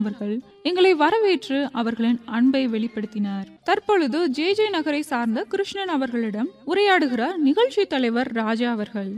அவர்கள் எங்களை வரவேற்று அவர்களின் அன்பை வெளிப்படுத்தினார் தற்பொழுது ஜே ஜே நகரை சார்ந்த கிருஷ்ணன் அவர்களிடம் உரையாடுகிறார் நிகழ்ச்சி தலைவர் ராஜா அவர்கள்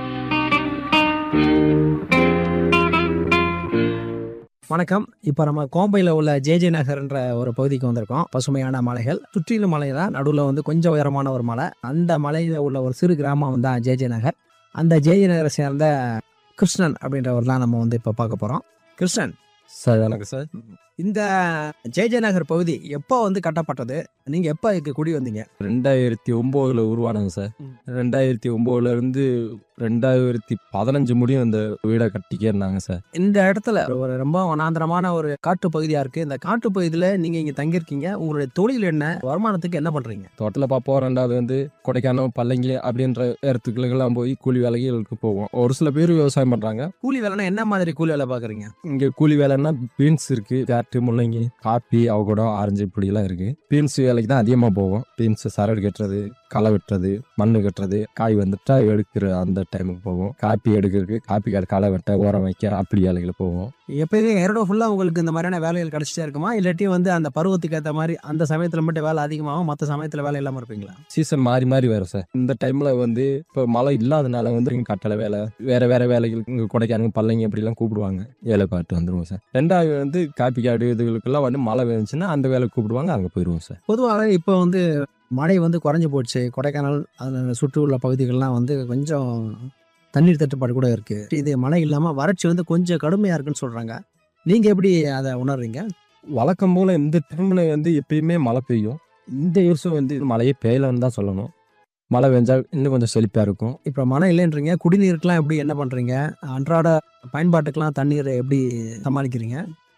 வணக்கம் இப்போ நம்ம கோம்பையில் உள்ள ஜேஜே நகர்ன்ற ஒரு பகுதிக்கு வந்திருக்கோம் பசுமையான மலைகள் சுற்றிலும் மலை தான் நடுவில் வந்து கொஞ்சம் உயரமான ஒரு மலை அந்த மலையில் உள்ள ஒரு சிறு கிராமம் தான் ஜேஜே நகர் அந்த ஜேஜே நகரை சேர்ந்த கிருஷ்ணன் அப்படின்றவர் தான் நம்ம வந்து இப்போ பார்க்க போகிறோம் கிருஷ்ணன் சார் வணக்கம் சார் இந்த ஜேஜே நகர் பகுதி எப்போ வந்து கட்டப்பட்டது நீங்கள் எப்போ இதுக்கு குடி வந்தீங்க ரெண்டாயிரத்தி ஒம்போதுல உருவானது சார் ம். ரெண்டாயிரத்தி ஒம்போதுல இருந்து ரெண்டாயிரத்தி பதினஞ்சு முடியும் இந்த வீடை கட்டிக்கே இருந்தாங்க சார் இந்த இடத்துல ஒரு ரொம்ப வனாந்திரமான ஒரு காட்டு பகுதியாக இருக்குது இந்த காட்டு பகுதியில் நீங்கள் இங்கே தங்கியிருக்கீங்க உங்களுடைய தொழில் என்ன வருமானத்துக்கு என்ன பண்ணுறீங்க தோட்டத்தில் பார்ப்போம் ரெண்டாவது வந்து கொடைக்கானல் பல்லங்கி அப்படின்ற இடத்துக்குலாம் போய் கூலி வேலைகளுக்கு போவோம் ஒரு சில பேர் விவசாயம் பண்ணுறாங்க கூலி வேலைன்னா என்ன மாதிரி கூலி வேலை பார்க்குறீங்க இங்கே கூலி வேலைன்னா பீன்ஸ் இருக்கு கேரட்டு முள்ளங்கி காப்பி அவகடம் ஆரஞ்சு இப்படிலாம் இருக்கு பீன்ஸ் வேலைக்கு தான் அதிகமாக போவோம் பீன்ஸ் சரடு கட்டுறது களை வெட்டுறது மண்ணு கட்டுறது காய் வந்துட்டா எடுக்கிற அந்த டைமுக்கு போவோம் காப்பி எடுக்கிறதுக்கு காப்பி கடை களை வெட்ட ஓரம் வைக்க அப்படி வேலைகளை போவோம் எப்பயுமே இரடோ ஃபுல்லாக உங்களுக்கு இந்த மாதிரியான வேலைகள் கிடைச்சிட்டே இருக்குமா இல்லாட்டி வந்து அந்த பருவத்துக்கு ஏற்ற மாதிரி அந்த சமயத்தில் மட்டும் வேலை அதிகமாகும் மற்ற சமயத்தில் வேலை இல்லாமல் இருப்பீங்களா சீசன் மாறி மாறி வரும் சார் இந்த டைம்ல வந்து இப்போ மழை இல்லாதனால வந்து இங்கே கட்டளை வேலை வேற வேற வேலைகள் இங்கே கொடைக்கானல் பல்லங்க அப்படிலாம் கூப்பிடுவாங்க வேலை பார்த்து வந்துருவோம் சார் ரெண்டாவது வந்து காப்பி காடு இதுகளுக்கெல்லாம் வந்து மழை பெஞ்சுன்னா அந்த வேலை கூப்பிடுவாங்க அங்கே போயிடுவோம் சார் பொதுவாக இப்போ வந்து மழை வந்து குறைஞ்சி போச்சு கொடைக்கானல் அதில் சுற்றி உள்ள பகுதிகள்லாம் வந்து கொஞ்சம் தண்ணீர் தட்டுப்பாடு கூட இருக்குது இது மழை இல்லாமல் வறட்சி வந்து கொஞ்சம் கடுமையாக இருக்குன்னு சொல்கிறாங்க நீங்கள் எப்படி அதை உணர்றீங்க வழக்கம் போல இந்த டைம்ல வந்து எப்பயுமே மழை பெய்யும் இந்த வருஷம் வந்து மழையே பெய்யலன்னு தான் சொல்லணும் மழை பெஞ்சா இன்னும் கொஞ்சம் செழிப்பாக இருக்கும் இப்போ மழை இல்லைன்றீங்க குடிநீருக்கெலாம் எப்படி என்ன பண்ணுறீங்க அன்றாட பயன்பாட்டுக்கெலாம் தண்ணீரை எப்படி சமாளிக்கிறீங்க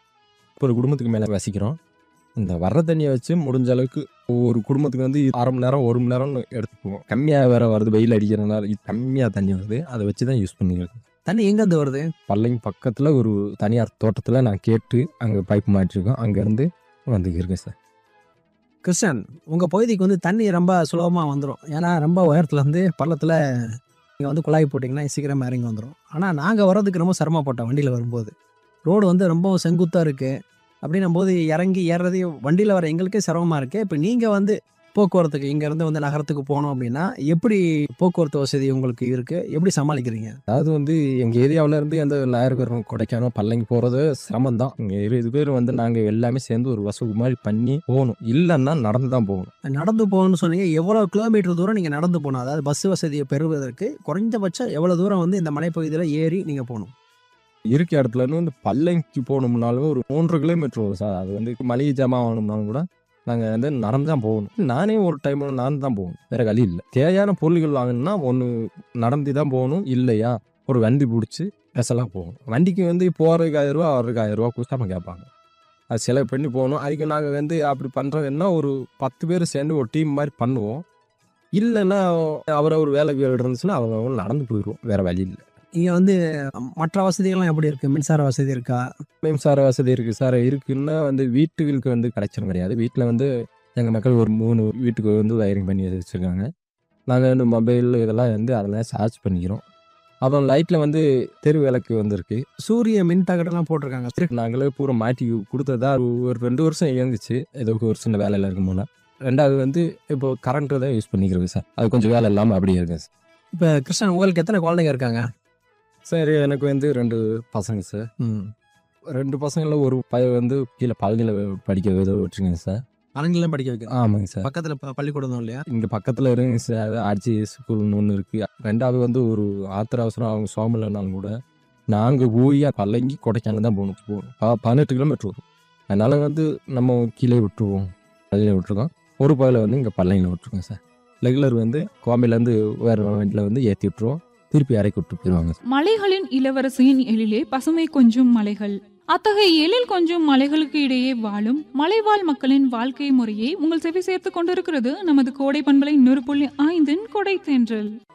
ஒரு குடும்பத்துக்கு மேலே வசிக்கிறோம் இந்த வர்ற தண்ணியை வச்சு முடிஞ்ச அளவுக்கு ஒரு குடும்பத்துக்கு வந்து அரை மணி நேரம் ஒரு மணி நேரம்னு எடுத்துக்குவோம் கம்மியாக வேற வருது வெயில் அடிக்கிறதுனால இது கம்மியாக தண்ணி வருது அதை வச்சு தான் யூஸ் பண்ணிக்கிறோம் தண்ணி எங்கேருந்து வருது பள்ளைங்க பக்கத்தில் ஒரு தனியார் தோட்டத்தில் நான் கேட்டு அங்கே பைப் மாட்டிருக்கோம் அங்கேருந்து வந்துக்கிருக்கேன் சார் கிருஷ்ணன் உங்கள் பகுதிக்கு வந்து தண்ணி ரொம்ப சுலபமாக வந்துடும் ஏன்னா ரொம்ப உயரத்துல இருந்து பள்ளத்தில் நீங்கள் வந்து குழாய் போட்டிங்கன்னா சீக்கிரமாக இறங்கி வந்துடும் ஆனால் நாங்கள் வர்றதுக்கு ரொம்ப சிரமப்பட்டோம் வண்டியில் வரும்போது ரோடு வந்து ரொம்ப செங்குத்தாக இருக்குது அப்படின்னும் போது இறங்கி ஏறுறது வண்டியில் வர எங்களுக்கே சிரமமாக இருக்குது இப்போ நீங்கள் வந்து போக்குவரத்துக்கு இங்கேருந்து வந்து நகரத்துக்கு போகணும் அப்படின்னா எப்படி போக்குவரத்து வசதி உங்களுக்கு இருக்குது எப்படி சமாளிக்கிறீங்க அதாவது வந்து எங்கள் ஏரியாவில் இருந்து அந்த நாயர்கரம் கொடைக்கானல் பல்லங்கி போகிறது சிரமம் தான் இங்கே இருபது பேர் வந்து நாங்கள் எல்லாமே சேர்ந்து ஒரு வசூல் மாதிரி பண்ணி போகணும் இல்லைன்னா நடந்து தான் போகணும் நடந்து போகணும்னு சொன்னீங்க எவ்வளோ கிலோமீட்டர் தூரம் நீங்கள் நடந்து போகணும் அதாவது பஸ் வசதியை பெறுவதற்கு குறைஞ்சபட்சம் எவ்வளோ தூரம் வந்து இந்த மலைப்பகுதியில் ஏறி நீங்கள் போகணும் இருக்க இடத்துல இருந்து வந்து பல்லங்கிக்கு போகணும்னாலும் ஒரு மூன்று கிலோமீட்டர் வரும் சார் அது வந்து மளிகை ஜாமான் வாங்கணும்னாலும் கூட நாங்கள் வந்து நடந்து தான் போகணும் நானே ஒரு டைம் நடந்து தான் போகணும் வேற வழி இல்லை தேவையான பொருள்கள் வாங்கணும்னா ஒன்று நடந்து தான் போகணும் இல்லையா ஒரு வண்டி பிடிச்சி பெசலாக போகணும் வண்டிக்கு வந்து போகிறதுக்கு ஆயிரம் ரூபா வர்றதுக்கு ஆயிரம் ரூபா கொடுத்தாம கேட்பாங்க அது செலவு பண்ணி போகணும் அதுக்கு நாங்கள் வந்து அப்படி பண்ணுறதுன்னா ஒரு பத்து பேர் சேர்ந்து ஒரு டீம் மாதிரி பண்ணுவோம் இல்லைன்னா அவரை ஒரு வேலைக்கு இருந்துச்சுன்னா அவங்க நடந்து போயிடுவோம் வேற வழி இல்லை இங்கே வந்து மற்ற வசதிகள்லாம் எப்படி இருக்குது மின்சார வசதி இருக்கா மின்சார வசதி இருக்குது சார் இருக்குன்னா வந்து வீட்டுகளுக்கு வந்து கிடைச்சிடும் கிடையாது வீட்டில் வந்து எங்கள் மக்கள் ஒரு மூணு வீட்டுக்கு வந்து வயரிங் பண்ணி வச்சுருக்காங்க நாங்கள் வந்து மொபைல் இதெல்லாம் வந்து அதெல்லாம் சார்ஜ் பண்ணிக்கிறோம் அப்புறம் லைட்டில் வந்து தெரு விளக்கு வந்திருக்கு சூரிய மின் தகடெல்லாம் போட்டிருக்காங்க நாங்களே பூரா மாட்டி கொடுத்ததா ஒரு ரெண்டு வருஷம் இயங்குச்சு ஏதோ ஒரு சின்ன வேலையில் இருக்கும் போல ரெண்டாவது வந்து இப்போ கரண்ட்டு தான் யூஸ் பண்ணிக்கிறோம் சார் அது கொஞ்சம் வேலை இல்லாமல் அப்படியே இருக்கு சார் இப்போ கிருஷ்ணன் உங்களுக்கு எத்தனை குழந்தைங்க இருக்காங்க சார் எனக்கு வந்து ரெண்டு பசங்க சார் ரெண்டு பசங்களில் ஒரு பையன் வந்து கீழே பழனியில் படிக்க ஏதோ விட்டுருங்க சார் பழனிலாம் படிக்க வைக்கிறோம் ஆமாங்க சார் பக்கத்தில் பள்ளிக்கூடம் இல்லையா இங்கே பக்கத்தில் இருங்க சார் ஆர்ஜி ஸ்கூல்னு ஒன்று இருக்குது ரெண்டாவது வந்து ஒரு ஆத்திர அவசரம் அவங்க சோமலைனாலும் கூட நாங்கள் போய் பல்லங்கி கொடைக்கானல் தான் போகணும் போகணும் ப- பதினெட்டு கிலோமீட்டர் வரும் அதனால் வந்து நம்ம கீழே விட்டுருவோம் பள்ளியில் விட்டுருக்கோம் ஒரு பயில வந்து இங்கே பல்லங்கியில் விட்டுருக்கோம் சார் ரெகுலர் வந்து கோமையிலேருந்து வேறு வண்டியில் வந்து ஏற்றி விட்டுருவோம் திருப்பி இறக்கி விட்டு போயிடுவாங்க மலைகளின் இளவரசியின் எழிலே பசுமை கொஞ்சும் மலைகள் அத்தகைய எழில் கொஞ்சும் மலைகளுக்கு இடையே வாழும் மலைவாழ் மக்களின் வாழ்க்கை முறையை உங்கள் செவி சேர்த்து கொண்டிருக்கிறது நமது கோடை பண்பலை நூறு புள்ளி ஐந்தின் கொடை தென்றல்